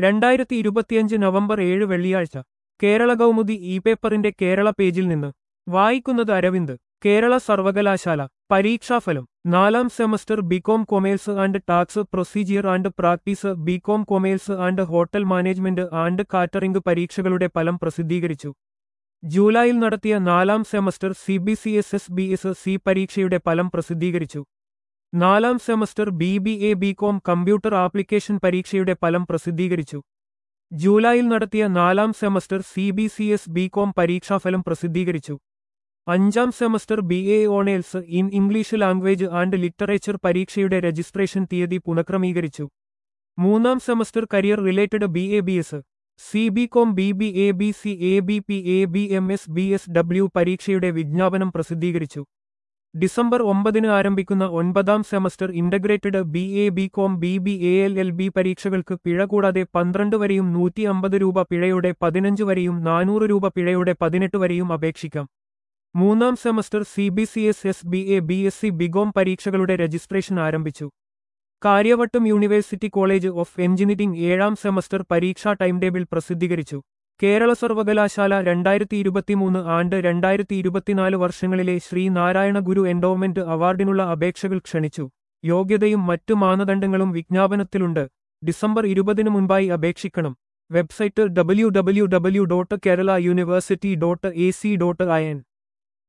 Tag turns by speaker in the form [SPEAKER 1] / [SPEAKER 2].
[SPEAKER 1] രണ്ടായിരത്തി ഇരുപത്തിയഞ്ച് നവംബർ ഏഴ് വെള്ളിയാഴ്ച കേരള കൗമുദി ഇ പേപ്പറിന്റെ കേരള പേജിൽ നിന്ന് വായിക്കുന്നത് അരവിന്ദ് കേരള സർവകലാശാല പരീക്ഷാഫലം നാലാം semester B Com commerce and tax procedure and practice B Com commerce and hotel management and catering പരീക്ഷകളുടെ ഫലം പ്രസിദ്ധീകരിച്ചു ജൂലൈയിൽ നടത്തിയ നാലാം semester C B C S S B S C പരീക്ഷയുടെ ഫലം പ്രസിദ്ധീകരിച്ചു നാലാം semester B B A B Com computer application പരീക്ഷയുടെ ഫലം പ്രസിദ്ധീകരിച്ചു ജൂലൈയിൽ നടത്തിയ നാലാം semester C B C S B Com പരീക്ഷാഫലം പ്രസിദ്ധീകരിച്ചു അഞ്ചാം semester B A honours in English language and literature പരീക്ഷയുടെ രജിസ്ട്രേഷൻ തീയതി പുനഃക്രമീകരിച്ചു മൂന്നാം semester career related B A B S C B com B B A B C A B P A B M S B S W പരീക്ഷയുടെ വിജ്ഞാപനം പ്രസിദ്ധീകരിച്ചു December ഒമ്പതിന് ആരംഭിക്കുന്ന ഒൻപതാം semester integrated B A B com B B A L L B പരീക്ഷകൾക്ക് പിഴ കൂടാതെ പന്ത്രണ്ട് വരെയും നൂറ്റി അമ്പത് രൂപ പിഴയുടെ പതിനഞ്ച് വരെയും നാനൂറ് രൂപ പിഴയുടെ പതിനെട്ട് വരെയും അപേക്ഷിക്കാം മൂന്നാം semester C B C S S B A B S C B Com പരീക്ഷകളുടെ രജിസ്ട്രേഷൻ ആരംഭിച്ചു Kariavattom university college of engineering ഏഴാം സെമസ്റ്റർ പരീക്ഷാ ടൈം ടേബിൾ പ്രസിദ്ധീകരിച്ചു കേരള സർവകലാശാല രണ്ടായിരത്തി ഇരുപത്തിമൂന്ന് ആണ്ട് രണ്ടായിരത്തി ഇരുപത്തിനാല് വർഷങ്ങളിലെ ശ്രീനാരായണ ഗുരു എൻഡോവ്മെന്റ് അവാർഡിനുള്ള അപേക്ഷകൾ ക്ഷണിച്ചു യോഗ്യതയും മറ്റു മാനദണ്ഡങ്ങളും വിജ്ഞാപനത്തിലുണ്ട് ഡിസംബർ ഇരുപതിന് മുൻപായി അപേക്ഷിക്കണം website W W W dot Kerala university dot A C dot I N